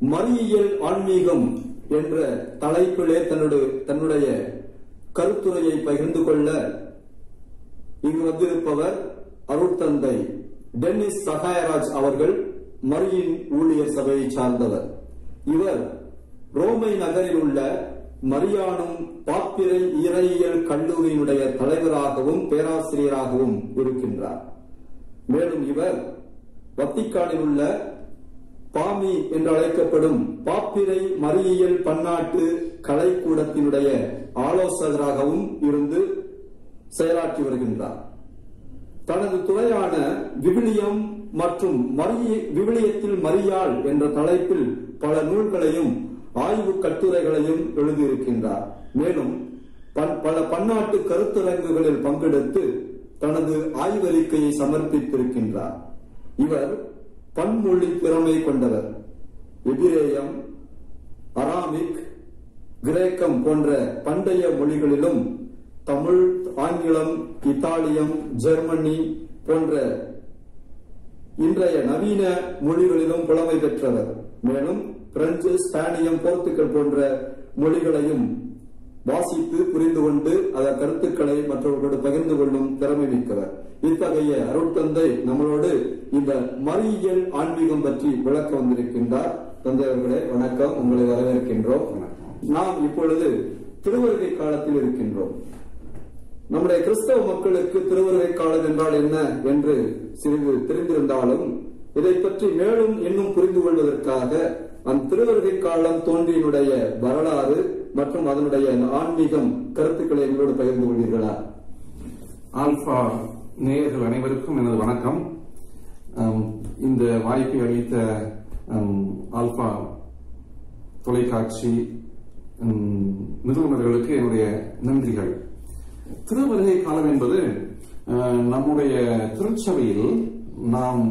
மறியியல் ஆன்மீகம் என்ற தலைப்பிலே தன்னுடைய தன்னுடைய கருத்துரையை பகிர்ந்து கொள்ள இங்கு வந்திருப்பவர் அருட்தந்தை டென்னிஸ் சகாயராஜ் அவர்கள் மரியின் ஊழியர் சபையை சார்ந்தவர் இவர் ரோமை நகரில் உள்ள மரியானும் பாப்பிரை இறையியல் கல்லூரியினுடைய தலைவராகவும் பேராசிரியராகவும் இருக்கின்றார் மேலும் இவர் வத்திக்கானில் உள்ள பாமி என்று அழைக்கப்படும் பாப்பிரை மறியியல் பன்னாட்டு கலைக்கூடத்தினுடைய ஆலோசகராகவும் இருந்து செயலாற்றி வருகின்றார் தனது துறையான விவிலியம் மற்றும் மரிய விவிலியத்தில் மரியாள் என்ற தலைப்பில் பல நூல்களையும் ஆய்வு கட்டுரைகளையும் எழுதியிருக்கின்றார் மேலும் பன்- பல பன்னாட்டு கருத்தரங்குகளில் பங்கெடுத்து தனது ஆய்வறிக்கையை சமர்ப்பித்திருக்கின்றார் இவர் பன்மொழி திறமை கொண்டவர் எபிரேயம் அராமிக் கிரேக்கம் போன்ற பண்டைய மொழிகளிலும் தமிழ் ஆங்கிலம் இத்தாலியம் ஜெர்மனி போன்ற இன்றைய நவீன மொழிகளிலும் புலமை பெற்றவர் மேலும் பிரெஞ்சு ஸ்பானியம் போர்த்துகல் போன்ற மொழிகளையும் வாசித்து புரிந்து கொண்டு அதன் கருத்துக்களை மற்றவர்களோடு பகிர்ந்து கொள்ளும் திறமை மிக்கவர் இத்தகைய அருட்தந்தை நம்மளோடு இந்த மறியியல் ஆன்மீகம் பற்றி விளக்க வந்திருக்கின்றார் தந்தை அவர்களே வணக்கம் உங்களை வரவேற்கின்றோம் நாம் இப்பொழுது திருவருகை காலத்தில் இருக்கின்றோம் நம்முடைய கிறிஸ்தவ மக்களுக்கு திருவருகை காலம் என்றால் என்ன என்று சிறிது தெரிந்திருந்தாலும் இதை பற்றி மேலும் இன்னும் புரிந்து கொள்வதற்காக அந்த திருவருகை காலம் தோன்றியினுடைய வரலாறு மற்றும் அதனுடைய ஆன்மீகம் கருத்துக்களை எங்களோடு பகிர்ந்து கொள்வீர்களா ஆல்பா நேயர்கள் அனைவருக்கும் எனது வணக்கம் ஆம், இந்த வாய்ப்பை அளித்த ஆம், ஆல்பா தொலைக்காட்சி ம், நிறுவனர்களுக்கு என்னுடைய நன்றிகள் திருவருகை காலம் என்பது அஹ், நம்முடைய திருச்சபையில் நாம்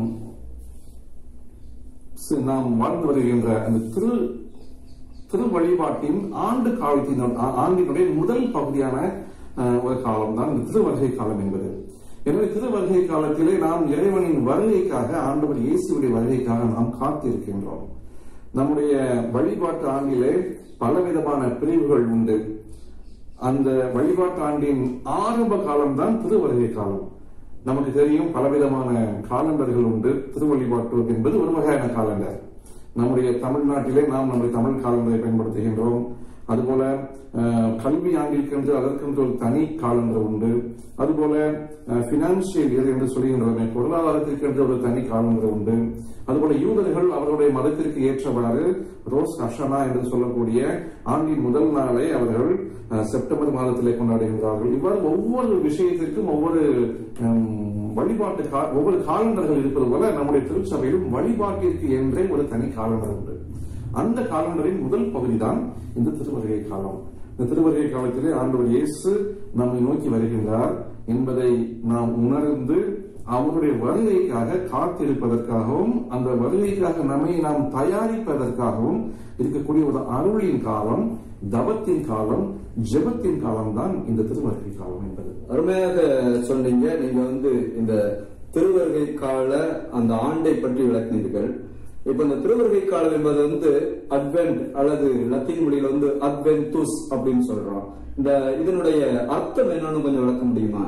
சி- நாம் வாழ்ந்து வருகின்ற அந்த திரு திரு வழிபாட்டின் ஆண்டு காலத்தின் ஆ- ஆண்டினுடைய முதல் பகுதியான அஹ், ஒரு காலம் தான் இந்த திருவருகை காலம் என்பது எனவே திருவருகை காலத்திலே நாம் இறைவனின் வருகைக்காக ஆண்டவர் இயேசுடைய வருகைக்காக நாம் காத்திருக்கின்றோம் நம்முடைய வழிபாட்டு ஆண்டிலே பலவிதமான பிரிவுகள் உண்டு அந்த வழிபாட்டு ஆண்டின் ஆரம்ப காலம்தான் திருவருகை காலம் நமக்கு தெரியும் பலவிதமான காலண்டர்கள் உண்டு திருவழிபாட்டு என்பது ஒரு வகையான காலண்டர் நம்முடைய தமிழ்நாட்டிலே நாம் நம்முடைய தமிழ் காலண்டரை பயன்படுத்துகின்றோம் அதுபோல அஹ், கல்வி ஆண்டிற்கென்று அதற்கென்று ஒரு தனி காலண்டர் உண்டு அதுபோல பினான்சியல் இயர் என்று சொல்லுகின்றோமே பொருளாதாரத்திற்கென்று ஒரு தனி காலண்டர் உண்டு அதுபோல யூதர்கள் அவர்களுடைய மதத்திற்கு ஏற்றவாறு ரோஸ் அஷனா என்று சொல்லக்கூடிய ஆண்டின் முதல் நாளை அவர்கள் அஹ், செப்டம்பர் மாதத்திலே கொண்டாடுகின்றார்கள் இவ்வாறு ஒவ்வொரு விஷயத்திற்கும் ஒவ்வொரு ஹம், வழிபாட்டு கா- ஒவ்வொரு காலண்டர்கள் இருப்பது போல நம்முடைய திருச்சபையிலும் வழிபாட்டிற்கு என்றே ஒரு தனி காலண்டர் உண்டு அந்த காலண்டரின் முதல் பகுதிதான் இந்த திருவருகை காலம் இந்த திருவருகை காலத்திலே ஆண்டவர் இயேசு நம்மை நோக்கி வருகின்றார் என்பதை நாம் உணர்ந்து அவருடைய வருகைக்காக காத்திருப்பதற்காகவும் அந்த வருகைக்காக நம்மை நாம் தயாரிப்பதற்காகவும் இருக்கக்கூடிய ஒரு அருளின் காலம் தவத்தின் காலம் ஜெபத்தின் காலம் தான் இந்த திருவருகை காலம் என்பது அருமையாக சொன்னீங்க நீங்க வந்து இந்த திருவருகை கால அந்த ஆண்டை பற்றி விளக்கினீர்கள் இப்ப இந்த திருவருகை காலம் என்பது வந்து அட்வென்ட் அல்லது லத்தீன் மொழியில வந்து அட்வென்துஸ் அப்படின்னு சொல்றோம் இந்த இதனுடைய அர்த்தம் என்னன்னு கொஞ்சம் விளக்க முடியுமா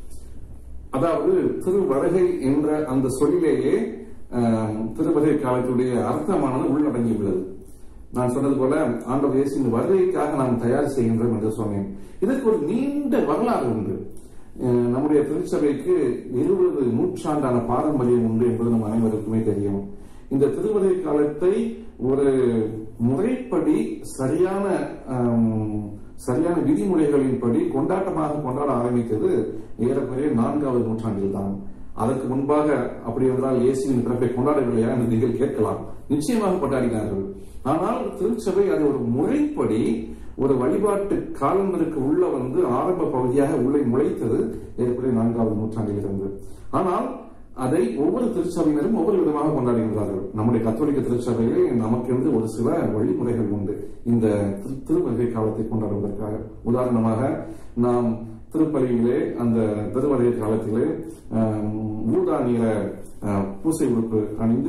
அதாவது திருவருகை என்ற அந்த சொல்லிலேயே ஆஹ், திருவருகை காலத்துடைய அர்த்தமானது உள்ளடங்கி உள்ளது நான் சொன்னது போல ஆண்டவர் இயேசு இந்த வருகைக்காக நாம் தயார் செய்கின்றோம் என்று சொன்னேன் இதற்கு ஒரு நீண்ட வரலாறு உண்டு ஆஹ், நம்முடைய திருச்சபைக்கு இருபது நூற்றாண்டான பாரம்பரியம் உண்டு என்பது நம் அனைவருக்குமே தெரியும் இந்த திருவருகை காலத்தை ஒரு முறைப்படி சரியான ஆம், சரியான விதிமுறைகளின்படி கொண்டாட்டமாக கொண்டாட ஆரம்பித்தது ஏறக்குறைய நான்காவது நூற்றாண்டில் தான் அதற்கு முன்பாக அப்படி என்றால் இயேசுவின் பிறப்பை கொண்டாடவில்லையா என்று நீங்கள் கேட்கலாம் நிச்சயமாக கொண்டாடினார்கள் ஆனால் திருச்சபை அது ஒரு முறைப்படி ஒரு வழிபாட்டு காலண்டருக்கு உள்ள வந்து ஆரம்ப பகுதியாக உள்ளே முளைத்தது ஏறக்குறைய நான்காவது நூற்றாண்டில் இருந்து ஆனால் அதை ஒவ்வொரு திருச்சபையினரும் ஒவ்வொரு விதமாக கொண்டாடுகின்றார்கள் நம்முடைய கத்தோலிக்க திருச்சபையிலே நமக்கென்று ஒரு சில வழிமுறைகள் உண்டு இந்த திரு- திருவருகை காலத்தை கொண்டாடுவதற்காக உதாரணமாக நாம் திருப்பலியிலே அந்த திருவருகை காலத்திலே ஆம், ஊதா நிற ஆ, பூசை உடுப்பு அணிந்து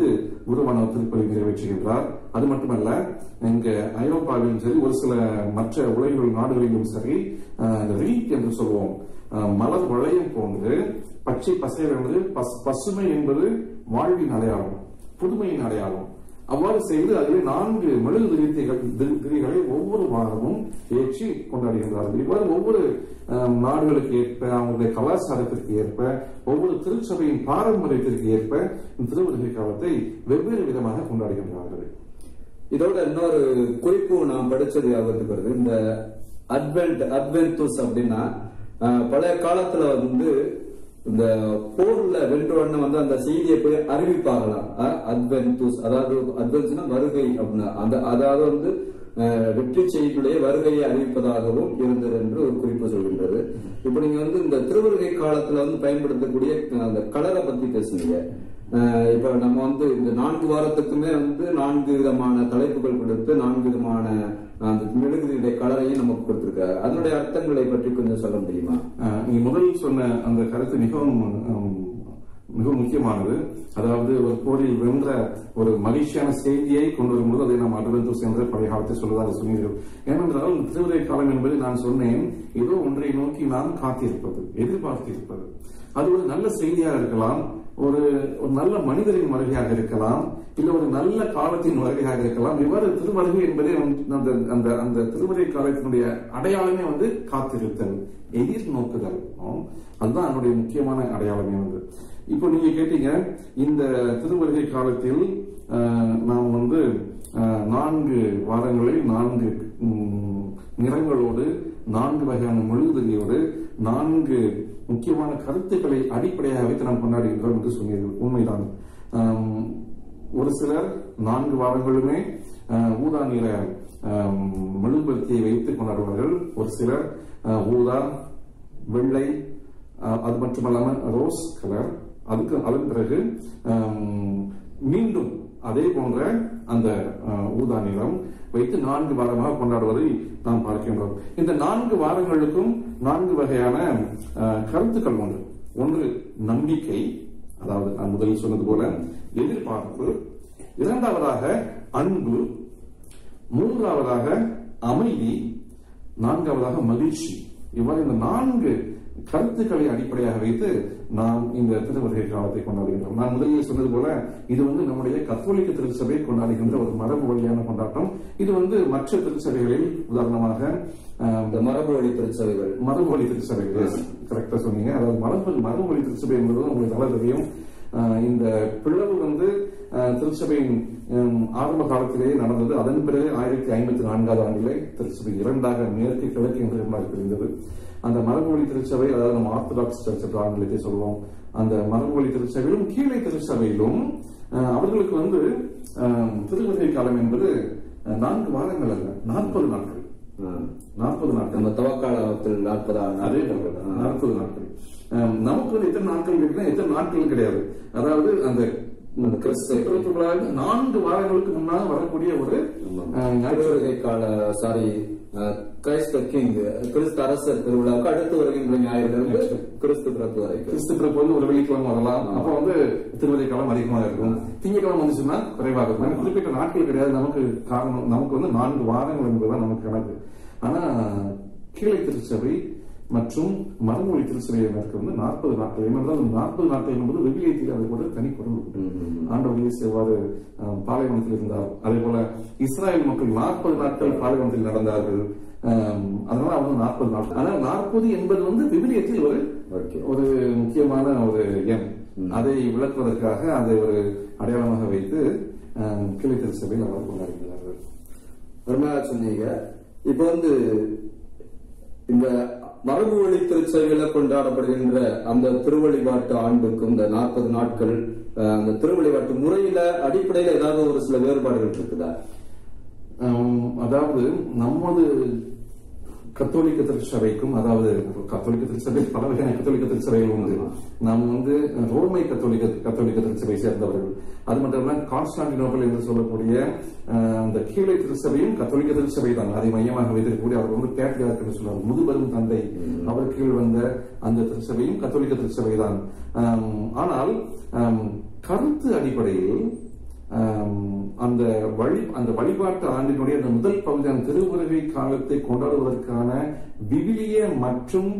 உருவான திருப்பலி நிறைவேற்றுகின்றார் அது மட்டுமல்ல இங்க ஐரோப்பாவிலும் சரி ஒரு சில மற்ற உலகில் நாடுகளிலும் சரி அஹ், இந்த ரீட் என்று சொல்லுவோம் அஹ், மலர் வளையம் போன்று பச்சை பசையல் என்பது பஸ்- பசுமை என்பது வாழ்வின் அடையாளம் புதுமையின் அடையாளம் அவ்வாறு செய்து அதில் நான்கு மெழுகு திரித்தைகள் தி- திரிகளை ஒவ்வொரு வாரமும் ஏற்றி கொண்டாடுகின்றார்கள் இவ்வாறு ஒவ்வொரு அஹ், நாடுகளுக்கு ஏற்ப அவங்களுடைய கலாச்சாரத்திற்கு ஏற்ப ஒவ்வொரு திருச்சபையின் பாரம்பரியத்திற்கு ஏற்ப இந்த திருவருகை காலத்தை வெவ்வேறு விதமாக கொண்டாடுகின்றார்கள் இதோட இன்னொரு குறிப்பு நான் படிச்சது ஞாபகத்துக்கு வருது இந்த அட்வென்ட் அட்வென்டூஸ் அப்படின்னா அஹ், பழைய காலத்துல வந்து இந்த போர்ல வென்றவன வந்து அந்த செய்தியை போய் அறிவிப்பாங்களாம் அட்வென்டூஸ் அதாவது அட்வென்ட்ஸ்னா வருகை அப்படின்னா அந்த அதாவது வந்து அஹ், வெற்றி செய்தியுடைய வருகையை அறிவிப்பதாகவும் இருந்தது என்று ஒரு குறிப்பு சொல்கின்றது இப்ப நீங்க வந்து இந்த திருவருகை காலத்துல வந்து பயன்படுத்தக்கூடிய அஹ், அந்த கலரை பத்தி பேசுனீங்க அஹ் இப்ப நம்ம வந்து இந்த நான்கு வாரத்துக்குமே வந்து நான்கு விதமான தலைப்புகள் கொடுத்து நான்கு விதமான அந்த மெழுகுதிரியுடைய கலரையும் நமக்கு கொடுத்திருக்காரு அதனுடைய அர்த்தங்களை பற்றி கொஞ்சம் சொல்ல முடியுமா அஹ், நீங்க முதலில் சொன்ன அந்த கருத்து மிகவும் ஹம், மிகவும் முக்கியமானது அதாவது ஒரு போரில் வென்ற ஒரு மகிழ்ச்சியான செய்தியை கொண்டு வரும்போது அதை நாம் அட்வென்டூஸ் என்ற பழைய காலத்தை சொல்வதாக சொன்னீர்கள் ஏனென்றால் திருவிழை காலம் என்பது நான் சொன்னேன் ஏதோ ஒன்றை நோக்கி நாம் காத்திருப்பது எதிர்பார்த்திருப்பது அது ஒரு நல்ல செய்தியாக இருக்கலாம் ஒரு ஒரு நல்ல மனிதரின் வருகையாக இருக்கலாம் இல்ல ஒரு நல்ல காலத்தின் வருகையாக இருக்கலாம் இவ்வாறு திருவருகை என்பதே வந்து அந்த அந்த அந்த திருவருகை காலத்தினுடைய அடையாளமே வந்து காத்திருத்தல் எதிர்நோக்குதல் ஆம். அதுதான் அதனுடைய முக்கியமான அடையாளமே வந்து இப்போ நீங்க கேட்டீங்க இந்த திருவருகை காலத்தில் அஹ், நாம் வந்து அஹ், நான்கு வாரங்களில் நான்கு ம், நிறங்களோடு நான்கு வகையான மெழுகுதிரியோடு நான்கு முக்கியமான கருத்துக்களை அடிப்படையாக வைத்து நாம் கொண்டாடுகின்றோம் என்று சொன்னீர்கள் உண்மைதான் ஆம், ஒரு சிலர் நான்கு வாரங்களுமே அஹ், ஊதா நிற ஆம், மெழுகுபத்தியை வைத்து கொண்டாடுவார்கள் ஒரு சிலர் அஹ், ஊதா வெள்ளை அஹ், அது மட்டுமல்லாமல் ரோஸ் கலர் அதுக்கு அதன் பிறகு ஆம், மீண்டும் அதே போன்ற அந்த அஹ், ஊதா நிறம் வைத்து நான்கு வாரமாக கொண்டாடுவதை நாம் பார்க்கின்றோம் இந்த நான்கு வாரங்களுக்கும் நான்கு வகையான அஹ், கருத்துக்கள் உண்டு ஒன்று நம்பிக்கை அதாவது நான் முதலில் சொன்னது போல எதிர்பார்ப்பு இரண்டாவதாக அன்பு மூன்றாவதாக அமைதி நான்காவதாக மகிழ்ச்சி இவ்வாறு இந்த நான்கு கருத்துக்களை அடிப்படையாக வைத்து நாம் இந்த திருவருகை காலத்தை கொண்டாடுகின்றோம் நான் முதலில் சொன்னது போல இது வந்து நம்முடைய கத்தோலிக்க திருச்சபை கொண்டாடுகின்ற ஒரு மரபு வழியான கொண்டாட்டம் இது வந்து மற்ற திருச்சபைகளில் உதாரணமாக ஆஹ், இந்த மரபு வழி திருச்சபைகள் மரபு வழி திருச்சபை கரெக்டா சொன்னீங்க அதாவது மரபு மரபு வழி திருச்சபை என்பது உங்களுக்கு நல்லா தெரியும் ஆஹ் இந்த பிளவு வந்து ஆஹ் திருச்சபையின் ஹம், ஆரம்ப காலத்திலேயே நடந்தது அதன் பிறகு ஆயிரத்தி ஐம்பத்தி நான்காவது ஆண்டிலே திருச்சபை இரண்டாக மேற்கு கிழக்கு என்று இரண்டாக பிரிந்தது அந்த மரபு வழி திருச்சபை அதாவது நம்ம ஆர்த்தடாக்ஸ் சர்ச் என்று ஆங்கிலத்தை சொல்லுவோம் அந்த மரபு வழி திருச்சபையிலும் கீழே திருச்சபையிலும் ஆஹ் அவர்களுக்கு வந்து ஆஹ் திருவருகை காலம் என்பது ஆஹ் நான்கு வாரங்கள் அல்ல நாற்பது நாட்கள் நாற்பது நாட்கள் நம்ம தவக்காலத்தில் நாற்பதாம் அதே போல நாற்பது நாட்கள் ஆம், நமக்கு வந்து எத்தனை நாட்கள் இருக்குன்னா எத்தனை நாட்கள் கிடையாது அதாவது அந்த அந்த கிறிஸ்து கிறிஸ்தவர்களாக நான்கு வாரங்களுக்கு முன்னாக வரக்கூடிய ஒரு ஆஹ், ஞாயிற்று திருவருகை கால சாரி கிரைஸ்த கிங் கிறிஸ்து அரசர் திருவிழாவுக்கு அடுத்து வருகின்ற ஞாயிறிலிருந்து கிறிஸ்து பிறப்பு வரைக்கும் கிறிஸ்து பிறப்பு வந்து ஒரு வெள்ளிக்கிழமை வரலாம் அப்ப வந்து திருவதை காலம் அதிகமாக இருக்கும் திங்கக்கிழமை வந்துச்சுன்னா குறைவாக இருக்கும் நமக்கு குறிப்பிட்ட நாட்கள் கிடையாது நமக்கு காரணம் நமக்கு வந்து நான்கு வாரங்கள் என்பதுதான் நமக்கு கணக்கு ஆனா கீழே திருச்சபை மற்றும் மரமொழி திருச்சபையினருக்கு வந்து நாற்பது நாட்கள் ஏனென்றால் நாற்பது நாட்கள் என்பது விவிலியத்தில் அது கூட தனி பொருள் உண்டு. ஆண்டவர் இயேசு எவ்வாறு அஹ், பாலைவனத்தில் இருந்தார் அதே போல இஸ்ராயல் மக்கள் நாற்பது நாட்கள் பாலைவனத்தில் நடந்தார்கள் அஹ், அதனால அவங்க நாற்பது நாட்கள் ஆனால் நாற்பது என்பது வந்து விவிலியத்தில் ஒரு ஓகே ஒரு முக்கியமான ஒரு எண் அதை விளக்குவதற்காக அதை ஒரு அடையாளமாக வைத்து அஹ், கிளை திருச்சபையில் அவர் கொண்டாடுகிறார்கள் அருமையா சொன்னீங்க இப்ப வந்து இந்த மரபு வழி திருச்சபையில கொண்டாடப்படுகின்ற அந்த திருவழிபாட்டு ஆண்டுக்கும் இந்த நாற்பது நாட்கள் அஹ், அந்த திருவழிபாட்டு முறையில அடிப்படையில ஏதாவது ஒரு சில வேறுபாடுகள் இருக்குதா ஆம், அதாவது நமது கத்தோலிக்க திருச்சபைக்கும் அதாவது கத்தோலிக்க திருச்சபை பல வகையான கத்தோலிக்க திருச்சபைகள் உண்டு நாம் வந்து ரோமை கத்தோலிக்க கத்தோலிக்க திருச்சபை சேர்ந்தவர்கள் அது மட்டும் இல்ல கான்ஸ்டாண்டினோபிள் என்று சொல்லக்கூடிய அஹ், அந்த கீழே திருச்சபையும் கத்தோலிக்க திருச்சபை தான் அதை மையமாக வைத்திருக்கக்கூடிய அவர் வந்து பேட்ரியார்க் என்று சொல்றார் முதுபெரும் தந்தை அவர் கீழ் வந்த அந்த திருச்சபையும் கத்தோலிக்க திருச்சபை தான் ஆம், ஆனால் ஆம், கருத்து அடிப்படையில் ஆம், அந்த வழி அந்த வழிபாட்டு ஆண்டினுடைய அந்த முதல் பகுதியான திருவருகை காலத்தை கொண்டாடுவதற்கான விவிலிய மற்றும்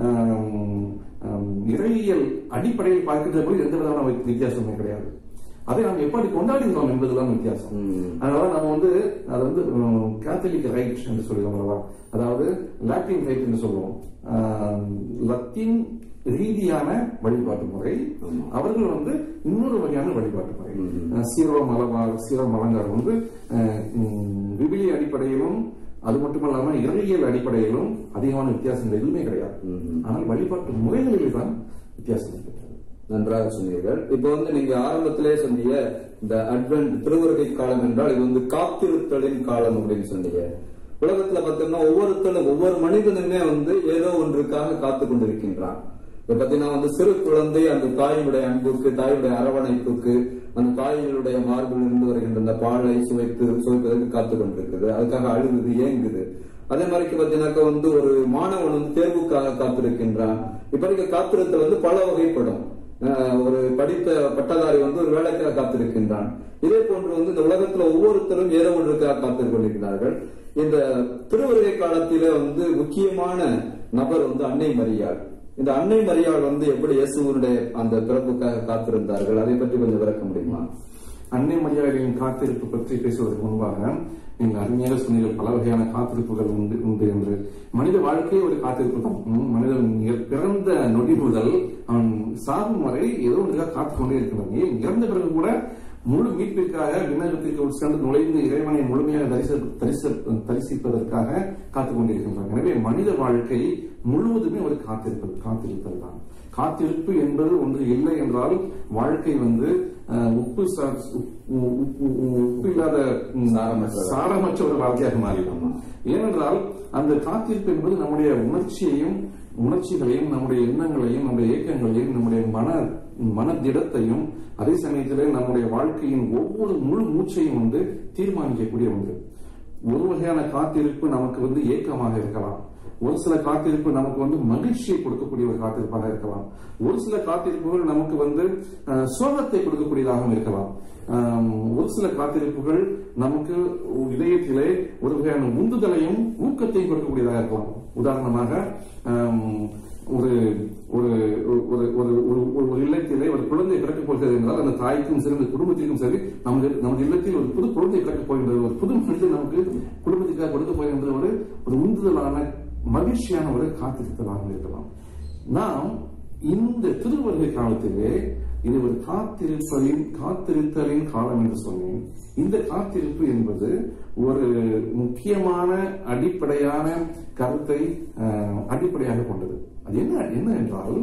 ஆம், ஆம், இறையியல் அடிப்படையில் பார்க்கின்ற போது எந்த விதமான வித்தியாசமே கிடையாது அதை நாம் எப்படி கொண்டாடுகிறோம் என்பதுதான் வித்தியாசம் ம். அதனால நம்ம வந்து அது வந்து கேத்தலிக் ரைட் என்று சொல்லுவோம் அல்லவா அதாவது லாட்டின் ரைட் என்று சொல்லுவோம் ஆஹ், லத்தீன் ரீதியான வழிபாட்டு முறை ஆமா. அவர்கள் வந்து இன்னொரு வகையான வழிபாட்டு முறை ம்ம். அஹ், சீரோ மலபார் சீரோ மலங்கார் வந்து அஹ், ம், விவிலிய அடிப்படையிலும் அது மட்டுமல்லாம இறையியல் அடிப்படையிலும் அதிகமான வித்தியாசங்கள் எதுவுமே கிடையாது ம்ம். ஆனால் வழிபாட்டு முறைகளில் தான் வித்தியாசம் இருக்கிறது நன்றாக சொன்னீர்கள் இப்போ வந்து நீங்க ஆரம்பத்திலே சொன்னீங்க இந்த அட்வென்ட் திருவருகை காலம் என்றால் இது வந்து காத்திருத்தலின் காலம் அப்படின்னு சொன்னீங்க உலகத்துல பார்த்தோம்னா ஒவ்வொருத்தரும் ஒவ்வொரு மனிதனுமே வந்து ஏதோ ஒன்றுக்காக காத்து கொண்டிருக்கின்றான் இப்ப பாத்தீங்கன்னா வந்து சிறு குழந்தை அந்த தாயினுடைய அன்புக்கு தாயுடைய அரவணைப்புக்கு அந்த தாயினுடைய மார்பில் இருந்து வருகின்ற அந்த பாலை சுவைத்து சுவைப்பதற்கு காத்து கொண்டிருக்குது அதுக்காக அழுகுது ஏங்குது அதே மாதிரி பாத்தீங்கன்னாக்கா வந்து ஒரு மாணவன் வந்து தேர்வுக்காக காத்திருக்கின்றான் இப்படிக்க காத்திருத்தல் வந்து பல வகைப்படும் அஹ் ஒரு படித்த பட்டதாரி வந்து ஒரு வேலைக்காக காத்திருக்கின்றான் இதே போன்று வந்து இந்த உலகத்துல ஒவ்வொருத்தரும் ஏதோ ஒன்றுக்காக காத்துக் கொண்டிருக்கிறார்கள் இந்த திருவருகை காலத்திலே வந்து முக்கியமான நபர் வந்து அன்னை மரியாள் இந்த அன்னை மரியாள் வந்து எப்படி இயேசுவனுடைய அந்த பிறப்புக்காக காத்திருந்தார்கள் அதை பற்றி கொஞ்சம் விளக்க முடியுமா அன்னை மரியாதையின் காத்திருப்பு பற்றி பேசுவதற்கு முன்பாக நீங்கள் அருமையாக சொன்னீர்கள் பல வகையான காத்திருப்புகள் உண்டு உண்டு என்று மனித வாழ்க்கையே ஒரு காத்திருப்பு தான் ம், மனிதன் இற- பிறந்த நொடி முதல் அவன் சாகும் வரை ஏதோ ஒன்றுக்காக காத்துக் கொண்டே இருக்கிறான் ஏன் இறந்த பிறகு கூட முழு மீட்பிற்காக விண்ணகத்திற்கு உள் சென்று நுழைந்து இறைவனை முழுமையாக தரிச தரிச தரிசிப்பதற்காக காத்துக் கொண்டிருக்கின்றான் எனவே மனித வாழ்க்கை முழுவதுமே ஒரு காத்திருப்பது காத்திருத்தல் தான் காத்திருப்பு என்பது ஒன்று இல்லை என்றால் வாழ்க்கை வந்து அஹ், உப்பு சா- உப்பு உப்பு- உப்பு இல்லாத ம், சாரமற்ற சாரமற்ற ஒரு வாழ்க்கையாக மாறிடும் ஏனென்றால் அந்த காத்திருப்பு என்பது நம்முடைய உணர்ச்சியையும் உணர்ச்சிகளையும் நம்முடைய எண்ணங்களையும் நம்முடைய இயக்கங்களையும் நம்முடைய மன மனதிடத்தையும் அதே சமயத்திலே நம்முடைய வாழ்க்கையின் ஒவ்வொரு முழு மூச்சையும் வந்து தீர்மானிக்கக்கூடிய ஒன்று ஒரு வகையான காத்திருப்பு நமக்கு வந்து ஏக்கமாக இருக்கலாம் ஒரு சில காத்திருப்பு நமக்கு வந்து மகிழ்ச்சியை கொடுக்கக்கூடிய ஒரு காத்திருப்பாக இருக்கலாம் ஒரு சில காத்திருப்புகள் நமக்கு வந்து அஹ், சோகத்தை கொடுக்கக்கூடியதாகவும் இருக்கலாம் ஆம், ஒரு சில காத்திருப்புகள் நமக்கு இதயத்திலே ஒரு வகையான உந்துதலையும் ஊக்கத்தையும் கொடுக்கக்கூடியதாக இருக்கலாம் உதாரணமாக ஆம், ஒரு ஒரு ஒரு ஒரு ஒரு ஒரு ஒரு இல்லத்திலே ஒரு குழந்தை பிறக்கப் போகிறது என்றால் அந்த தாய்க்கும் சரி அந்த குடும்பத்திற்கும் சரி நமது நமது இல்லத்தில் ஒரு புது குழந்தை பிறக்கப் போகின்றது ஒரு புது மனிதன் நமக்கு குடும்பத்துக்காக கொடுக்க போகின்ற ஒரு ஒரு உந்துதலான மகிழ்ச்சியான ஒரு காத்திருத்தலாக இருக்கலாம் நாம் இந்த திருவருகை காலத்திலே இது ஒரு காத்திருப்பலின் காத்திருத்தலின் காலம் என்று சொன்னேன் இந்த காத்திருப்பு என்பது ஒரு முக்கியமான அடிப்படையான கருத்தை அஹ், அடிப்படையாக கொண்டது அது என்ன என்ன என்றால்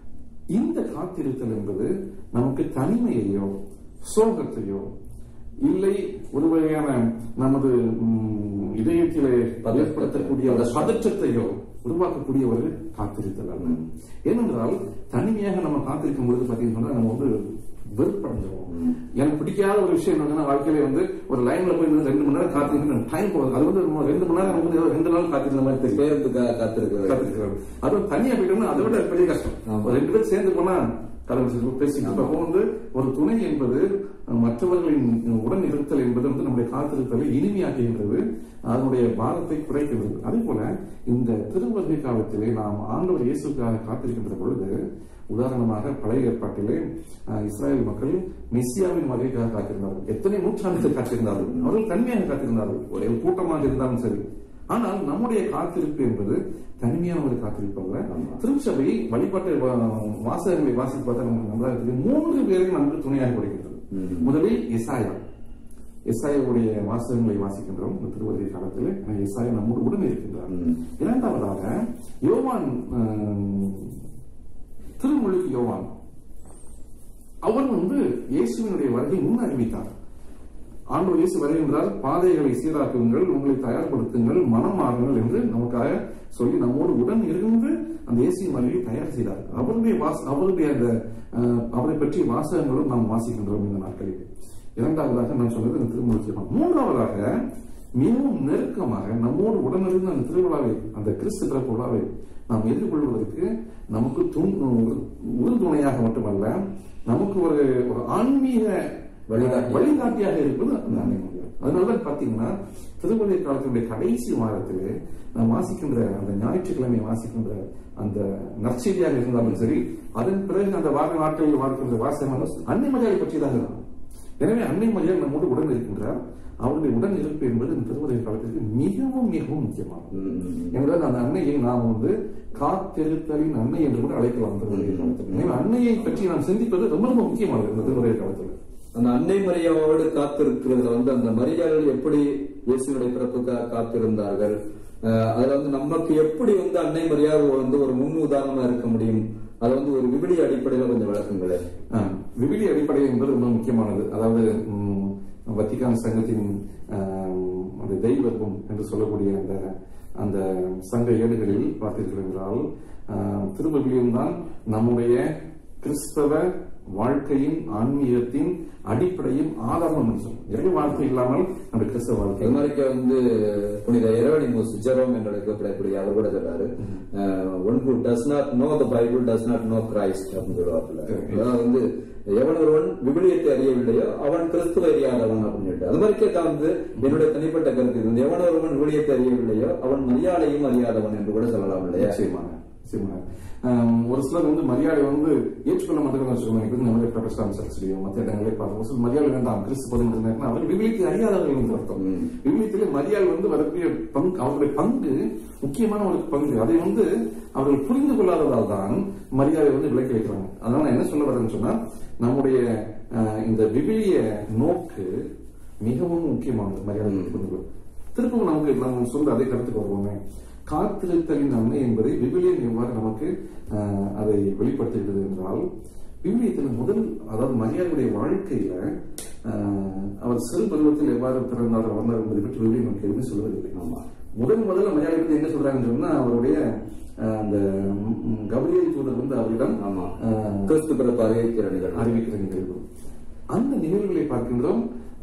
இந்த காத்திருத்தல் என்பது நமக்கு தனிமையையோ சோகத்தையோ இல்லை ஒரு வகையான நமது ம், இதயத்திலே ஏற்படுத்தக்கூடிய அந்த பதற்றத்தையோ உருவாக்கக்கூடிய ஒரு காத்திருத்தல் அல்ல ஏனென்றால் தனிமையாக நம்ம காத்திருக்கும் பொழுது பாத்தீங்கன்னா நம்ம வந்து வெறுப்படைஞ்சிருவோம் எனக்கு பிடிக்காத ஒரு விஷயம் என்னன்னா வாழ்க்கையில வந்து ஒரு லைன்ல போய் நின்னு ரெண்டு மணி நேரம் காத்திருக்கணும் டைம் போகுது அது வந்து நம்ம ரெண்டு மணி நேரம் நமக்கு வந்து ஏதோ ரெண்டு நாள் காத்திருந்த மாதிரி தெரியும் பேருந்துக்காக காத்திருக்கிறது காத்திருக்கிறது அதுவும் தனியா போயிட்டோம்னா அதை விட பெரிய கஷ்டம் ஆமா. ஒரு ரெண்டு பேரும் சேர்ந்து போனா கடவுள் பேசிட்டு அப்போ வந்து ஒரு துணை என்பது அஹ், மற்றவர்களின் உடன் இருத்தல் என்பது வந்து நம்முடைய காத்திருத்தலை இனிமையாக்குகின்றது அதனுடைய பாரத்தை குறைக்கிறது அதே போல இந்த திருவருகை காலத்திலே நாம் ஆண்டவர் இயேசுக்காக காத்திருக்கின்ற பொழுது உதாரணமாக பழைய ஏற்பாட்டிலே அஹ், இஸ்ராயல் மக்கள் மெஸ்ஸியாவின் வருகைக்காக காத்திருந்தார்கள் எத்தனை நூற்றாண்டுகள் காத்திருந்தார்கள் அவர்கள் தனிமையாக காத்திருந்தார்கள் ஒரு கூட்டமாக இருந்தாலும் சரி ஆனால் நம்முடைய காத்திருப்பு என்பது தனிமையான ஒரு காத்திருப்பு அல்ல ஆமா. திருச்சபை வழிபாட்டு வா- வாசகங்களை வாசித்து பார்த்தா நமக்கு நன்றாக தெரியும் மூன்று பேரையும் நமக்கு துணையாக கொடுக்கின்றது ம். முதலில் எசாயா எசாயாவுடைய வாசகங்களை வாசிக்கின்றோம் இந்த திருவருகை காலத்தில் எனவே எசாயா நம்மோடு உடனே இருக்கின்றார் ம். இரண்டாவதாக யோவான் ஆம், திருமுழுக்கு யோவான் அவர் வந்து இயேசுவினுடைய வருகை முன் அறிவித்தார் ஆண்டவர் இயேசு வருகின்றால் பாதைகளை சீராக்குங்கள் உங்களை தயார்படுத்துங்கள் மனம் மாறுங்கள் என்று நமக்காக சொல்லி நம்மோடு உடன் இருந்து அந்த இயேசுவின் வருகையை தயார் செய்தார் அவருடைய வாச அவருடைய அந்த அஹ், அவரை பற்றிய வாசகங்களும் நாம் வாசிக்கின்றோம் இந்த நாட்களில் இரண்டாவதாக நான் சொன்னது இந்த திருமணம் மூன்றாவதாக மிகவும் நெருக்கமாக நம்மோடு உடனிருந்து அந்த திருவிழாவை அந்த கிறிஸ்து பிறப்பு விழாவை நாம் எதிர்கொள்வதற்கு நமக்கு துண் உறுதுணையாக மட்டுமல்ல நமக்கு ஒரு ஒரு ஆன்மீக வழிகாட்டி. வழிகாட்டியாக இருப்பது அந்த அன்னை மரியாள் அதனாலதான் பாத்தீங்கன்னா திருமலை காலத்தினுடைய கடைசி வாரத்திலே நாம் வாசிக்கின்ற அந்த ஞாயிற்றுக்கிழமை வாசிக்கின்ற அந்த நற்செய்தியாக இருந்தாலும் சரி அதன் பிறகு அந்த வார நாட்களில் வாழ்க்கின்ற வாசகமான அன்னை மரியாதை பற்றியதாக இருக்கும் எனவே அன்னை மரியாள் நம்மோடு உடன் இருக்கின்றார் அவருடைய உடன் இருப்பு என்பது இந்த திருமலை காலத்திற்கு மிகவும் மிகவும் முக்கியமானது ம், ம். என்றால் அந்த அன்னையை நாம் வந்து காத்திருத்தலின் அன்னை என்று கூட அழைக்கலாம் திருமுறை காலத்தில் எனவே அன்னையை பற்றி நாம் சிந்திப்பது ரொம்ப ரொம்ப முக்கியமானது இந்த திருமுறை காலத்தில் அந்த அன்னை மரியாவோடு காத்திருக்கிறதுல வந்து அந்த மரியாதை எப்படி இயேசுடைய பிறப்புக்காக காத்திருந்தார்கள் அஹ் அதுல வந்து நமக்கு எப்படி வந்து அன்னை மரியாதை வந்து ஒரு முன் உதாரணமா இருக்க முடியும் அது வந்து ஒரு விபிலி அடிப்படையில கொஞ்சம் விளக்குங்களேன் ஆஹ், விவிலி அடிப்படை என்பது ரொம்ப முக்கியமானது அதாவது ம், வத்திக்கான் சங்கத்தின் ஆம், அந்த தெய்வத்துவம் என்று சொல்லக்கூடிய அந்த அந்த சங்க ஏடுகளில் பார்த்தீர்கள் என்றால் ஆஹ், திருவிவிலியம் தான் நம்முடைய கிறிஸ்தவ வாழ்க்கையின் ஆன்மீகத்தின் அடிப்படையும் ஆதாரம் என்று சொல்லும் இறை வாழ்க்கை இல்லாமல் நம்ம கிறிஸ்தவ வாழ்க்கை அது மாதிரி வந்து புனித இரவணி மூஸ் ஜெரோம் என்று அழைக்கப்படக்கூடிய அவர் கூட சொல்றாரு one who does not know the bible does not know christ அப்படின்னு சொல்லுவாப்புல அதாவது வந்து எவன் ஒருவன் விவிலியத்தை அறியவில்லையோ அவன் கிறிஸ்துவ அறியாதவன் அப்படின்னு சொல்லிட்டு அது மாதிரி கேட்டா வந்து என்னுடைய தனிப்பட்ட கருத்து இது வந்து எவன் ஒருவன் விவிலியத்தை அறியவில்லையோ அவன் மரியாதையும் அறியாதவன் என்று கூட சொல்லலாம் இல்லையா நிச்சயமாக நிச்சயமாக ஆம், ஒரு சிலர் வந்து மரியாதை வந்து ஏற்றுக்கொள்ள மாட்டாங்க வச்சுக்கோங்க இப்போ நம்மளே பிரபஸ்டாம் சரஸ்வதியோ மற்ற இடங்களே பார்ப்போம் சில மரியாதை வேண்டாம் கிறிஸ்து பதினெட்டு அவர் விவிலியத்தை அறியாதவர்கள் என்று அர்த்தம் ம். விவிலியத்திலே மரியாதை வந்து வரக்கூடிய பங்கு அவருடைய பங்கு முக்கியமான ஒரு பங்கு அதை வந்து அவர்கள் புரிந்து கொள்ளாததால் தான் மரியாதை வந்து விலக்கி வைக்கிறாங்க அதனால நான் என்ன சொல்ல வரேன்னு சொன்னா நம்முடைய அஹ், இந்த விவிலிய நோக்கு மிகவும் முக்கியமானது மரியாதை புரிந்து கொள்ள திருப்பவும் நமக்கு நம்ம சொல்ற அதே கருத்துக்கு வருவோமே காத்திருத்தலின் நன்மை என்பதை விவிலியம் எவ்வாறு நமக்கு ஆஹ், அதை வெளிப்படுத்துகிறது என்றால் விவிலியத்தில் முதல் அதாவது மரியாதையுடைய வாழ்க்கையில ஆஹ், அவர் சிறு பருவத்தில் எவ்வாறு பிறந்தார் வளர்ந்தார் என்பதை பற்றி விவிலியம் நமக்கு எதுவுமே சொல்வதில்லை ஆமா முதல் முதல்ல மரியாதை பற்றி என்ன சொல்றாங்கன்னு சொன்னா அவருடைய ஆஹ், அந்த ம், கபிரியல் தூதர் வந்து அவரிடம் ஆமா ஆஹ், கிறிஸ்து பிறப்பு அறிவிக்கிற நிகழ்வு அறிவிக்கிற நிகழ்வு அந்த நிகழ்வுகளை பார்க்கின்றோம்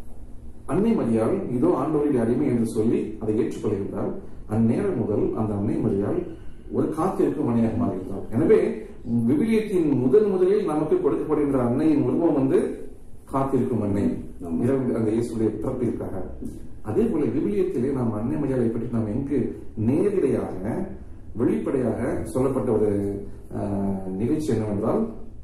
அன்னை மரியாள் இதோ ஆண்டவருடைய அடிமை என்று சொல்லி அதை ஏற்றுக்கொள்கின்றார் அந்நேரம் முதல் அந்த அன்னை மரியாள் ஒரு காத்திருக்கும் மனையாக மாறுகிறார் எனவே விவிலியத்தின் முதல் முதலில் நமக்கு கொடுக்கப்படுகின்ற அன்னையின் உருவம் வந்து காத்திருக்கும் அன்னை ஆமா. இரவு அந்த இயேசுடைய பிறப்பிற்காக அதே போல விவிலியத்திலே நாம் அன்னை மரியாதை பற்றி நாம் எங்கு நேரடியாக வெளிப்படையாக சொல்லப்பட்ட ஒரு ஆஹ், நிகழ்ச்சி என்னவென்றால்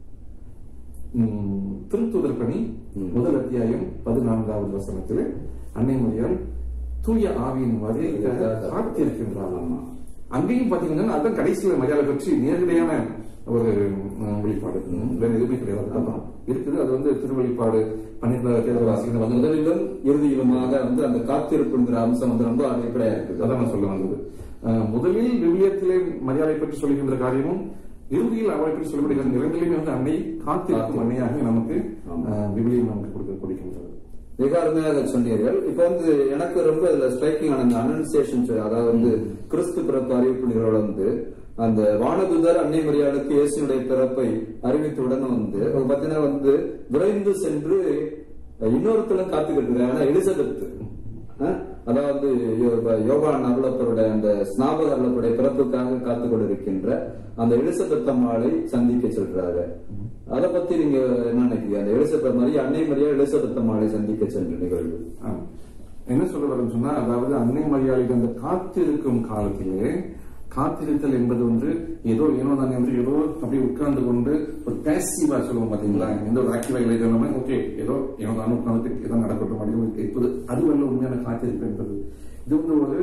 ம், திருத்துதர் பணி ம். முதல் அத்தியாயம் பதினான்காவது வசனத்தில் அன்னை மரியாள் தூய ஆவியின் வருகைக்காக காத்திருக்கின்றார் ஆமா. அங்கேயும் பாத்தீங்கன்னா அதான் கடைசியில மரியாதை பற்றி நேரடியான ஒரு ம், வெளிப்பாடு வேற எதுவுமே கிடையாது ஆமா. இருக்குது அது வந்து திருவெளிப்பாடு பன்னிரெண்டாவது வாசிக்கிற வந்து முதலிலும் இறுதியிலுமாக வந்து அந்த காத்திருப்புங்கிற அம்சம் வந்து ரொம்ப அடிப்படையா இருக்குது அதான் நான் சொல்ல வந்தது அஹ், முதலில் விவிலியத்திலே மரியாதை பற்றி சொல்லுகின்ற காரியமும் இறுதியில் அவரை பற்றி சொல்லப்படுகிற இரண்டிலுமே வந்து அன்னை காத்திருக்கும் அன்னையாக நமக்கு ஆமா. அஹ், விவிலியம் நமக்கு கொடுக்க கொடுக்கின்றது மிக அருமையாக சொன்னீர்கள் இப்ப வந்து எனக்கு ரொம்ப இதுல ஸ்ட்ரைக்கிங் ஆன அந்த அனன்சியேஷன் அதாவது வந்து கிறிஸ்து பிறப்பு அறிவிப்பு நிகழ்வுல வந்து அந்த வானதுதர் அன்னை மரியாளுக்கு இயேசுனுடைய பிறப்பை அறிவித்தவுடன் வந்து அவங்க பாத்தீங்கன்னா வந்து விரைந்து சென்று இன்னொருத்தரும் காத்துக்கிட்டு இருக்காங்க எலிசபெத் அஹ், அதாவது யோ- யோவான் அருளப்பருடைய அந்த ஸ்நாபக அருளப்பருடைய பிறப்புக்காக காத்து கொண்டிருக்கின்ற அந்த எலிசபெத் அம்மாளை சந்திக்க செல்றாங்க அதை பத்தி நீங்க என்ன நினைக்கிறீங்க அந்த எலிசபெத் மாதிரி அன்னை மரியா எலிசபெத் அம்மாளை சந்திக்க சென்ற நிகழ்வு ஆமா. என்ன சொல்ல வரேன்னு சொன்னா அதாவது அன்னை மரியாதைக்கு அந்த காத்திருக்கும் காலத்திலே காத்திருத்தல் என்பது வந்து ஏதோ ஏனோ தானே வந்து ஏதோ அப்படியே உட்கார்ந்து கொண்டு ஒரு பேசிவா சொல்லுவோம் பாத்தீங்களா எந்த ஒரு ஆக்டிவா இல்லை ஓகே ஏதோ ஏனோ தானே உட்கார்ந்துட்டு ஏதோ நடக்கட்டும் அப்படின்னு கேட்பது அதுவல்ல உண்மையான காத்திருப்பு என்பது இது வந்து ஒரு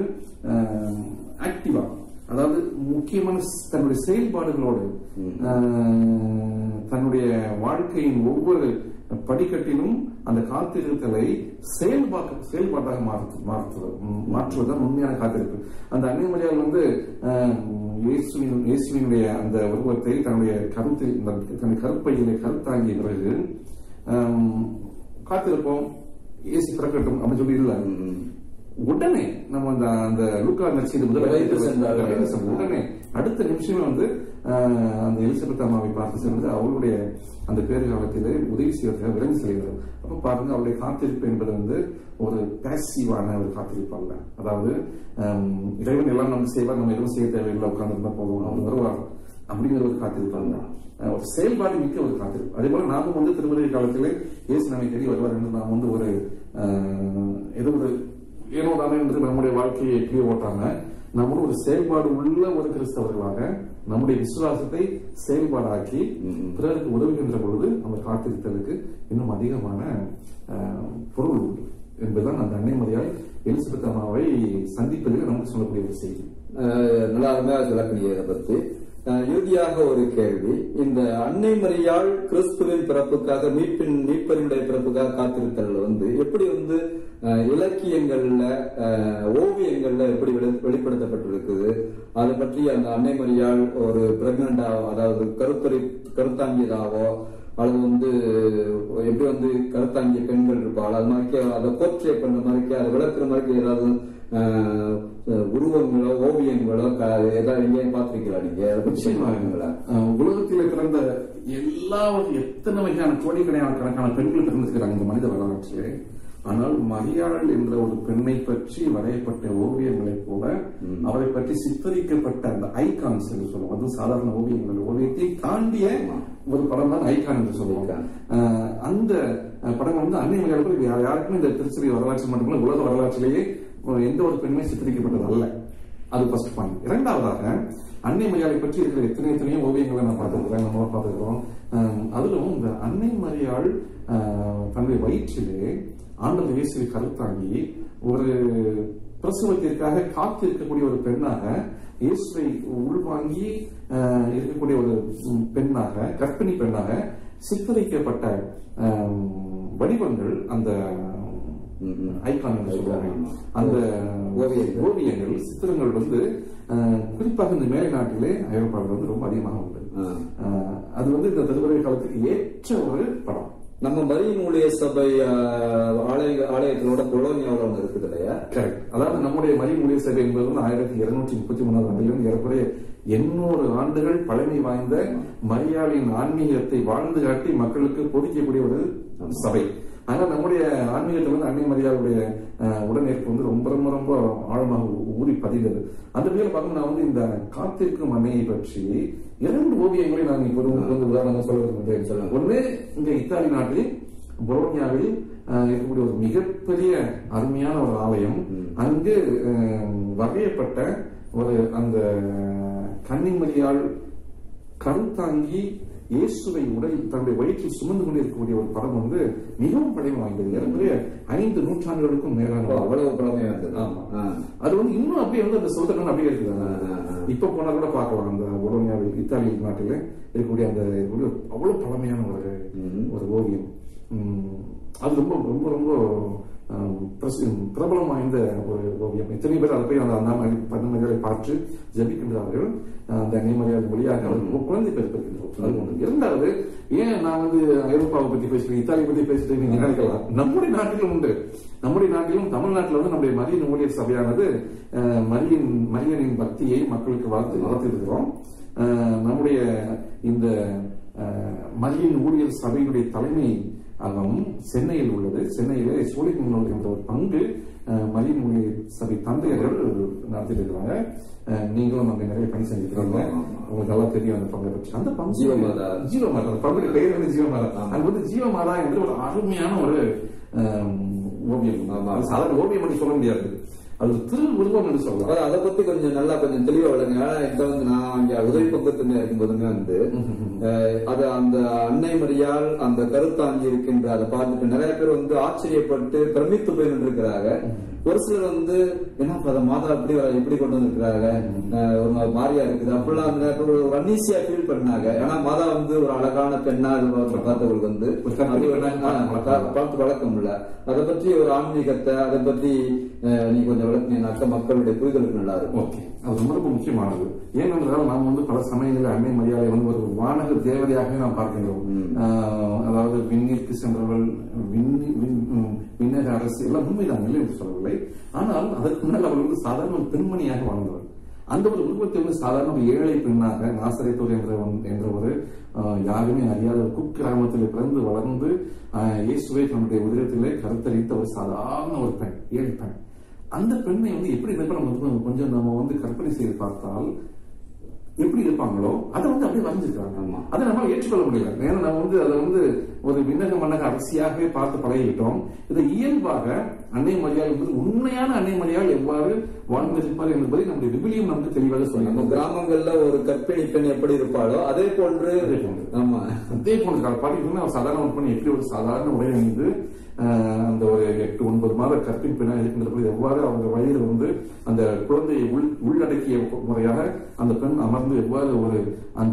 ஆக்டிவா அதாவது முக்கியமான ஸ்- தன்னுடைய செயல்பாடுகளோடு ஆஹ், தன்னுடைய வாழ்க்கையின் ஒவ்வொரு படிக்கட்டிலும் அந்த காத்திருத்தலை செயல்பாட்டு செயல்பாட்டாக மாற்று- மாற்றுவது ம், மாற்றுவதுதான் உண்மையான காத்திருப்பு அந்த அன்னை மரியாதை வந்து ஆஹ், இயேசுவின் இயேசுவினுடைய அந்த உருவத்தை தன்னுடைய கருத்தில் தன்னுடைய கருப்பையிலே கருத்தாங்கிய பிறகு ஆம், காத்திருப்போம் இயேசு பிறக்கட்டும் அப்படின்னு சொல்லி இல்லை உடனே நம்ம அந்த அந்த லூக்கா நடிச்சது முதல் விரைந்து சென்றார்கள். விரைந்து சென்றார்கள். உடனே அடுத்த நிமிஷமே வந்து ஆஹ், அந்த எலிசபெத் அம்மாவை பார்த்து சென்று அவளுடைய அந்த பேறுகாலத்திலே உதவி செய்வதற்காக விரைந்து செல்கிறார் அப்ப பாருங்க அவருடைய காத்திருப்பு என்பது வந்து ஒரு பேசிவான ஒரு காத்திருப்பு அல்ல அதாவது ஆம், இறைவன் எல்லாம் நம்ம செய்வார் நம்ம எதுவும் செய்ய தேவையில்லை உட்கார்ந்து போதும் அவங்க வருவார் அப்படிங்கிற ஒரு காத்திருப்பாங்க அஹ் ஒரு செயல்பாடு மிக்க ஒரு காத்திருப்பு அதே போல நாமும் வந்து திருவிழா காலத்திலே இயேசு நம்மை தேடி வருவார் என்று நாம் வந்து ஒரு அஹ், ஏதோ ஒரு ஏனோ தானே என்று நம்முடைய வாழ்க்கையை எப்படி ஓட்டாம நம்மளும் ஒரு செயல்பாடு உள்ள ஒரு கிறிஸ்தவர்களாக நம்முடைய விசுவாசத்தை செயல்பாடாக்கி பிறருக்கு உதவுகின்ற பொழுது நம்ம காத்திருத்தலுக்கு இன்னும் அதிகமான அஹ், பொருள் உண்டு என்பதுதான் அந்த அன்னை மரியாள் எலிசபெத் அம்மாவை சந்திப்பதில் நமக்கு சொல்லக்கூடிய ஒரு செய்தி அஹ் நல்லா அருமையாக சொல்லக்கூடிய இதை பத்தி அஹ் இறுதியாக ஒரு கேள்வி இந்த அன்னை மரியாள் கிறிஸ்துவின் பிறப்புக்காக மீட்பின் மீட்பரினுடைய பிறப்புக்காக காத்திருத்தல் வந்து எப்படி வந்து அஹ், இலக்கியங்கள்ல அஹ், ஓவியங்கள்ல எப்படி வெளி- வெளிப்படுத்தப்பட்டிருக்குது அதை பற்றி அந்த அன்னை மரியாள் ஒரு பிரெக்னண்டா அதாவது கருத்தரி கருத்தாங்கியதாவோ அல்லது வந்து எப்படி வந்து கருத்தாங்கிய பெண்கள் இருப்பாள் அது மாதிரி அதை போர்ட்ரே பண்ண மாதிரி அதை விளக்குற மாதிரி ஏதாவது ஆஹ், உருவங்களோ ஓவியங்களோ க- ஏதாவது எங்கேயும் பார்த்திருக்கீங்களா நீங்க அதை பற்றி சொல்லுவாங்களா அஹ் உலகத்திலே பிறந்த எல்லா எத்தனை வகையான கோடிக்கணக்கான கணக்கான பெண்கள் பிறந்திருக்கிறாங்க இந்த மனித வரலாற்றிலே ஆனால் மரியாள் என்ற ஒரு பெண்ணை பற்றி வரையப்பட்ட ஓவியங்களைப் போல அவரை பற்றி சித்தரிக்கப்பட்ட அந்த ஐகான்ஸ் என்று சொல்லுவோம் அது சாதாரண ஓவியங்கள் ஓவியத்தை தாண்டிய ஒரு படம் தான் ஐகான் என்று சொல்லுவோம் Icon. அஹ் அந்த அஹ், படம் வந்து அன்னை மரியாதை யார் யாருக்குமே இந்த திருச்சிறை வரலாற்று மட்டுமல்ல உலக வரலாற்றிலேயே ஒரு எந்த ஒரு பெண்ணுமே சித்தரிக்கப்பட்டது அல்ல அது ஃபர்ஸ்ட் பாயிண்ட் இரண்டாவதாக அன்னை மரியாதை பற்றி இருக்கிற எத்தனை எத்தனையோ ஓவியங்களை நான் பார்த்துருக்கிறேன் நம்ம பார்த்துருக்கிறோம் அஹ் அதிலும் இந்த அன்னை மரியாள் அஹ், தன்னுடைய வயிற்றிலே ஆண்டவர் இயேசுவை கருத்தாங்கி ஒரு பிரசவத்திற்காக காத்திருக்கக்கூடிய ஒரு பெண்ணாக இயேசுவை உள்வாங்கி அஹ், இருக்கக்கூடிய ஒரு ம், பெண்ணாக கர்ப்பிணி பெண்ணாக சித்தரிக்கப்பட்ட அஹ், வடிவங்கள் அந்த ஐகான் என்று சொல்லுவாங்க அந்த ஓவியங்கள். ஓவியங்கள் சித்திரங்கள் வந்து அஹ், குறிப்பாக இந்த மேலை நாட்டிலே ஐரோப்பாவில் வந்து ரொம்ப அதிகமாக உண்டு ஆஹ். அஹ், அது வந்து இந்த திருவரை காலத்துக்கு ஏற்ற ஒரு படம் நம்ம மரியின் ஊழிய சபை ஆஹ், ஆலய ஆலயத்திலோட கொலோனியாவில் ஒன்று இருக்குது இல்லையா கரெக்ட் அதாவது நம்முடைய மரி மொழி சபை என்பது வந்து ஆயிரத்தி இருநூற்றி முப்பத்தி மூணாவது ஆண்டிலிருந்து ஏறக்குறைய எண்ணூறு ஆண்டுகள் பழமை வாய்ந்த மரியாளின் ஆன்மீகத்தை வாழ்ந்து காட்டி மக்களுக்கு போதிக்கக்கூடிய ஒரு சபை ஆனா நம்முடைய ஆன்மீகத்தில் வந்து அன்னை மரியாளுடைய அஹ், உடனிருப்பு வந்து ரொம்ப ரொம்ப ரொம்ப ஆழமாக ஊ- ஊறி பதிந்தது அந்த வகையில் பார்க்கும் நான் வந்து இந்த காத்திருக்கும் அன்னையை பற்றி இரண்டு ஓவியங்களை நான் இப்போது உங்களுக்கு வந்து உதாரணமாக சொல்ல விரும்புகிறேன் சொல்லுங்க. ஒன்று இங்க இத்தாலி நாட்டில் பொரோனியாவில் அஹ், இருக்கக்கூடிய ஒரு மிகப்பெரிய அருமையான ஒரு ஆலயம் அங்கு அஹ், வரையப்பட்ட ஒரு அந்த கன்னிமரியாள் கருத்தாங்கி இயேசுவை உடல் தன்னுடைய வயிற்றில் சுமந்து கொண்டிருக்கக்கூடிய ஒரு படம் வந்து மிகவும் பழமை வாய்ந்தது ஏறக்குறைய ஐந்து நூற்றாண்டுகளுக்கும் மேலான ஒரு அவ்வளவு பழமையா இருந்தது ஆமா. ஆஹ். அது வந்து இன்னும் அப்படியே வந்து அந்த சோதனை அப்படியே இருக்குது ஆ, ஆ, ஆ. இப்ப போனா கூட பார்க்கலாம் அந்த பொலோனியாவில் இத்தாலி நாட்டில் இருக்கக்கூடிய அந்த ஒரு அவ்வளவு பழமையான ஒரு ம்ஹும். ஒரு ஓவியம் உம், அது ரொம்ப ரொம்ப ரொம்ப ஆம், பிரசி- பிரபலம் வாய்ந்த ஒரு ஓவியம் எத்தனை பேர் அதை போய் அந்த அண்ணாமலை பண்ணமகளை பார்த்து ஜபிக்கின்றார்கள் ஆஹ், அந்த அன்னைமரியாதை வழியாக அவர் குழந்தை பிறப்பிருக்கின்றோம் அது ஒன்று இரண்டாவது ஏன் நான் வந்து ஐரோப்பாவை பத்தி பேசுறேன் இத்தாலி பத்தி பேசுறேன் நீங்க நினைக்கலாம் நம்முடைய நாட்டிலும் உண்டு நம்முடைய நாட்டிலும் தமிழ்நாட்டில் வந்து நம்முடைய மரியன் ஊழியர் சபையானது ஆஹ், மரியன் மரியனின் பக்தியை மக்களுக்கு வளர்த்து வளர்த்திருக்கிறோம் ஆஹ், நம்முடைய இந்த ஆஹ், மரியன் ஊழியர் சபையினுடைய தலைமை அகம் சென்னையில் உள்ளது சென்னையிலே சோழிங்கநல்லூர் என்ற ஒரு பங்கு அஹ், மரியன் ஊழியர் சபை தந்தையர்கள் நடத்திட்டு இருக்கிறாங்க அஹ், நீங்களும் அங்க நிறைய பணி செஞ்சிருக்கீங்க ஆமா, ஆமா. உங்களுக்கு நல்லா தெரியும் அந்த பங்கை பற்றி அந்த பங்கு ஜீவமாதா. ஜீவமாதா அந்த பங்குடைய பெயர் வந்து ஜீவமாதா ஆமா. அது வந்து ஜீவமாதா என்று ஒரு அருமையான ஒரு அஹ், ஓவியம் ஆமா. அது சாதாரண ஓவியம் என்று சொல்ல முடியாது அது ஒரு திரு உருவம் என்று சொல்லலாம் அதாவது அதை பத்தி கொஞ்சம் நல்லா கொஞ்சம் தெளிவா விளங்க ஏன்னா இப்ப வந்து நான் இங்க உதவி பக்கத்துல இருக்கும்போதுமே வந்து அஹ், அது அந்த அன்னை மரியால் அந்த கருத்தாங்கி இருக்கின்ற அதை பார்த்துட்டு நிறைய பேர் வந்து ஆச்சரியப்பட்டு பிரமித்து போய் நின்றுக்கிறாங்க ஒரு சிலர் வந்து என்ன அதை மாதா இப்படி வர- இப்படி கொண்டு வந்திருக்கிறாங்க அஹ், ஒரு மாதிரி மாறியா இருக்குது அப்படிலாம் அந்த நேரத்துல ஒரு அன்னீசியா ஃபீல் பண்ணாங்க ஏன்னா மாதா வந்து ஒரு அழகான பெண்ணா இது பார்த்து- பார்த்தவங்களுக்கு வந்து ஒரு கற்பனை அது பெண்ணா ஆ, பார்த்து பார்த்து வழக்கம் இல்ல அதை பற்றி ஒரு ஆன்மீகத்தை அதை பற்றி அஹ், நீ கொஞ்சம் விளக்குனீங்கன்னாக்க மக்களுடைய புரிதலுக்கு நல்லா இருக்கும் ஓகே அது ரொம்ப ரொம்ப முக்கியமானது ஏனென்றால் நாம் வந்து பல சமயங்களில் அன்னை மரியாதை வந்து ஒரு வானக தேவதையாகவே நாம் பார்க்கின்றோம் ஆஹ், அதாவது விண்ணிற்கு சென்றவர்கள் விண்ணி- விண்- உம், விண்ணக அரசு எல்லாம் உண்மைதான் இல்லை என்று சொல்லவில்லை ஆனால் அதற்கு முன்னால் அவர்கள் வந்து சாதாரண ஒரு பெண்மணியாக வாழ்ந்தவர் அந்த ஒரு உருவத்தை வந்து சாதாரண ஒரு ஏழை பெண்ணாக நாசரைத்தோர் என்ற ஒன்- என்ற ஒரு ஆஹ், யாருமே அறியாத ஒரு குக்கிராமத்தில் பிறந்து வளர்ந்து ஆஹ், இயேசுவை தன்னுடைய உதயத்திலே கருத்தரித்த ஒரு சாதாரண ஒரு பெண் ஏழை பெண் அந்த பெண்ணை வந்து எப்படி இருந்தப்ப நம்ம வந்து கொஞ்சம் நம்ம வந்து கற்பனை செய்து பார்த்தால் எப்படி இருப்பாங்களோ அதை வந்து அப்படியே வரைஞ்சிருக்காங்க ஆமா. அதை நம்மளால ஏற்றுக்கொள்ள முடியல ஏன்னா நம்ம வந்து அதை வந்து ஒரு விண்ணக மன்னக அரசியாகவே பார்த்து பழகிவிட்டோம் இது இயல்பாக அன்னை மரியாள் என்பது உண்மையான அன்னை மரியாள் எவ்வாறு வாழ்ந்திருப்பார் என்பதை நம்முடைய விபிலியம் நமக்கு தெளிவாக நம்ம சொல்லி கிராமங்கள்ல ஒரு கர்ப்பிணி பெண் எப்படி இருப்பாளோ அதே போன்று அதே போன்று. ஆமா அதே போன்ற கால பாத்தீங்கன்னா அவர் சாதாரண ஒரு பெண் எப்படி ஒரு சாதாரண உடை அணிந்து ஆஹ், அந்த ஒரு எட்டு ஒன்பது மாத கற்பின் பெண்ணாக இருக்கின்ற பொழுது எவ்வாறு அவங்க வயிறு வந்து அந்த குழந்தையை உள் உள்ளடக்கிய முறையாக அந்த பெண் அமர்ந்து எவ்வாறு ஒரு அந்த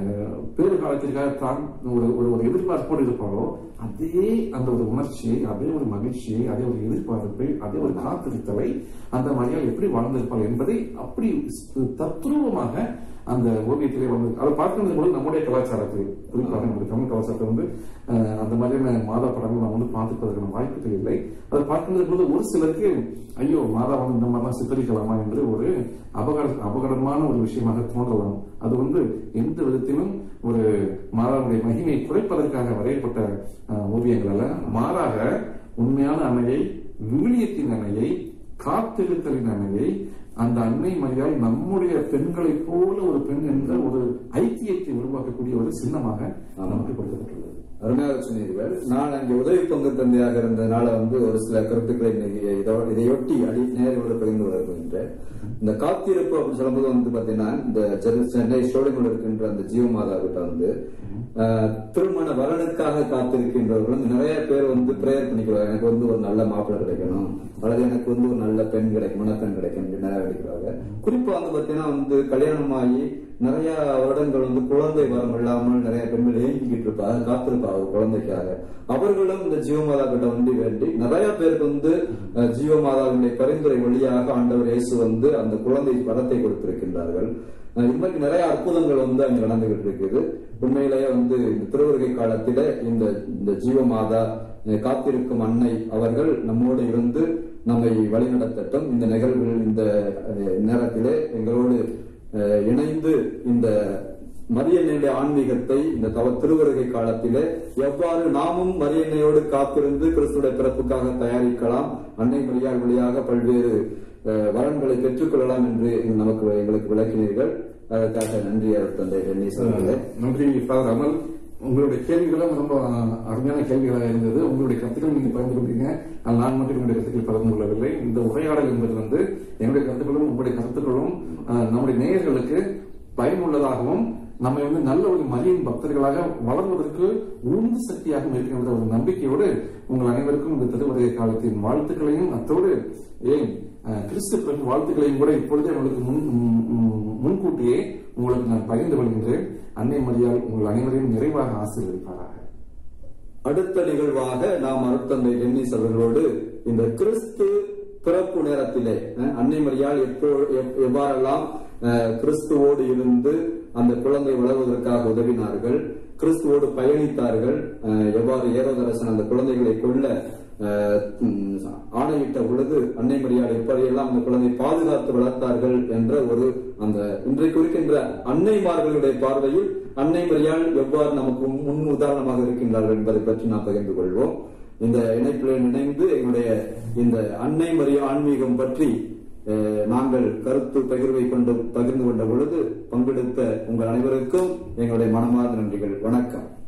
பேறு காலத்திற்காக தான் ஒரு ஒரு ஒரு எதிர்பார்ப்போடு இருப்பாரோ அதே அந்த ஒரு உணர்ச்சியை அதே ஒரு மகிழ்ச்சியை அதே ஒரு எதிர்பார்ப்பை அதே ஒரு காத்திருத்தலை அந்த மரியாதை எப்படி வாழ்ந்திருப்பாள் என்பதை அப்படி தத்ரூபமாக அந்த ஓவியத்திலே வந்து அதை பார்க்கின்ற பொழுது நம்முடைய கலாச்சாரத்தில் குறிப்பாக நம்முடைய தமிழ் கலாச்சாரத்தை வந்து அஹ், அந்த மாதிரியான மாதா படங்கள் நாம் வந்து பார்த்துப்பதற்கான வாய்ப்புகள் இல்லை அதை பார்க்கின்ற பொழுது ஒரு சிலருக்கு ஐயோ மாதா வந்து இந்த மாதிரிலாம் சித்தரிக்கலாமா என்று ஒரு அபகட அபகடமான ஒரு விஷயமாக தோன்றலாம் அது வந்து எந்த விதத்திலும் ஒரு மாதாவுடைய மகிமையை குறைப்பதற்காக வரையப்பட்ட அஹ், ஓவியங்கள் அல்ல மாறாக உண்மையான அன்னையை விவிலியத்தின் அன்னையை காத்திருத்தலின் அன்னையை அந்த அன்னை மரியாள் நம்முடைய பெண்களைப் போல ஒரு பெண் என்ற ஒரு ஐக்கியத்தை உருவாக்கக்கூடிய ஒரு சின்னமாக நமக்கு கொடுக்கப்பட்டுள்ளது அருமையாக சொன்னீர்கள் நான் அங்கே உதவி பங்கு தந்தையாக இருந்ததுனால வந்து ஒரு சில கருத்துக்களை இன்னைக்கு இதோ- இதையொட்டி அடி நேரோடு பகிர்ந்து வருகின்றேன் இந்த காத்திருப்பு அப்படின்னு சொல்லும்போது வந்து பாத்தீங்கன்னா இந்த சென்னை- சென்னை சோழிமலை இருக்கின்ற அந்த ஜீவமாதா கிட்ட வந்து ஆஹ், திருமண வரனுக்காக காத்திருக்கின்றவர்கள் வந்து நிறைய பேர் வந்து பிரேயர் பண்ணிக்கிறாங்க எனக்கு வந்து ஒரு நல்ல மாப்பிள்ளை கிடைக்கணும் அல்லது எனக்கு வந்து ஒரு நல்ல பெண் கிடைக்கும் மணப்பெண் கிடைக்கும் அப்படின்னு நிறைய கிடைக்கிறாங்க குறிப்பா வந்து பாத்தீங்கன்னா வந்து கல்யாணமாகி நிறைய வருடங்கள் வந்து குழந்தை வரம் இல்லாமல் நிறைய பெண்கள் ஏங்கிக்கிட்டு இருப்பாங்க காத்திருப்பாங்க ஒரு குழந்தைக்காக அவர்களும் இந்த ஜீவமாதா கிட்ட வந்து வேண்டி நிறைய பேருக்கு வந்து அஹ், ஜீவமாதாவினுடைய பரிந்துரை வழியாக ஆண்டவர் இயேசு வந்து அந்த குழந்தை வரத்தை கொடுத்திருக்கின்றார்கள் அஹ், இது மாதிரி நிறைய அற்புதங்கள் வந்து அங்க நடந்துகிட்டு இருக்குது உண்மையிலேயே வந்து இந்த திருவருகை காலத்தில இந்த இந்த ஜீவமாதா அஹ், காத்திருக்கும் அன்னை அவர்கள் நம்மோடு இருந்து நம்மை வழிநடத்தட்டும் இந்த நிகழ்வுகள் இந்த அஹ், நேரத்திலே எங்களோடு அஹ், இணைந்து இந்த மரியன்னையுடைய ஆன்மீகத்தை இந்த தவ திருவருகை காலத்திலே எவ்வாறு நாமும் மரியன்னையோடு காத்திருந்து கிறிஸ்துடைய பிறப்புக்காக தயாரிக்கலாம் அன்னை மரியாள் வழியாக பல்வேறு அஹ், வரன்களை பெற்றுக்கொள்ளலாம் என்று நமக்கு எங்களுக்கு விளக்கினீர்கள் அதற்காக நன்றி அவர் தந்தை டென்னிஸ் அவர்களே நன்றி ஃபாதர் அமல் உங்களுடைய கேள்விகளும் ரொம்ப அஹ், அருமையான கேள்விகளாக இருந்தது உங்களுடைய கருத்துக்கள் நீங்க பகிர்ந்து கொண்டீங்க ஆனால் நான் மட்டும் என்னுடைய கருத்துக்களை பகிர்ந்து கொள்ளவில்லை இந்த உரையாடல் என்பது வந்து என்னுடைய கருத்துக்களும் உங்களுடைய கருத்துக்களும் அஹ், நம்முடைய நேயர்களுக்கு பயனுள்ளதாகவும் நம்மை வந்து நல்ல ஒரு மரியின் பக்தர்களாக வளர்வதற்கு உந்து சக்தியாக இருக்கின்ற ஒரு நம்பிக்கையோடு உங்கள் அனைவருக்கும் இந்த திருவருகை காலத்தின் வாழ்த்துக்களையும் அத்தோடு ஏன் அஹ், கிறிஸ்து பிறகு வாழ்த்துக்களையும் கூட இப்பொழுதே உங்களுக்கு முன் ம், ம், முன்கூட்டியே உங்களுக்கு நான் பகிர்ந்து கொள்கின்றேன் அன்னை மரியாள் உங்கள் அனைவரையும் நிறைவாக ஆசீர்வதிப்பாராக அடுத்த நிகழ்வாக நாம் அருட்தந்தை டென்னிஸ் அவர்களோடு இந்த கிறிஸ்து பிறப்பு நேரத்திலே அஹ், அன்னை மரியாள் எப்போ எப்- எவ்வாறெல்லாம் அஹ், கிறிஸ்துவோடு இருந்து அந்த குழந்தை வளர்வதற்காக உதவினார்கள் கிறிஸ்துவோடு பயணித்தார்கள் அஹ், எவ்வாறு ஏரோதரசன் அந்த குழந்தைகளை கொல்ல அஹ், ம், ஆணையிட்ட பொழுது அன்னை மரியாள் எப்படியெல்லாம் அந்த குழந்தை பாதுகாத்து வளர்த்தார்கள் என்ற ஒரு அந்த இன்றைக்கு இருக்கின்ற அன்னைமார்களுடைய பார்வையில் அன்னை மரியாள் எவ்வாறு நமக்கு முன் உதாரணமாக இருக்கின்றார்கள் என்பதை பற்றி நாம் பகிர்ந்து கொள்வோம் இந்த இணைப்பில் இணைந்து எங்களுடைய இந்த அன்னை மரியா ஆன்மீகம் பற்றி அஹ், நாங்கள் கருத்து பகிர்வை கொண்டு பகிர்ந்து கொண்ட பொழுது பங்கெடுத்த உங்கள் அனைவருக்கும் எங்களுடைய மனமார்ந்த நன்றிகள் வணக்கம்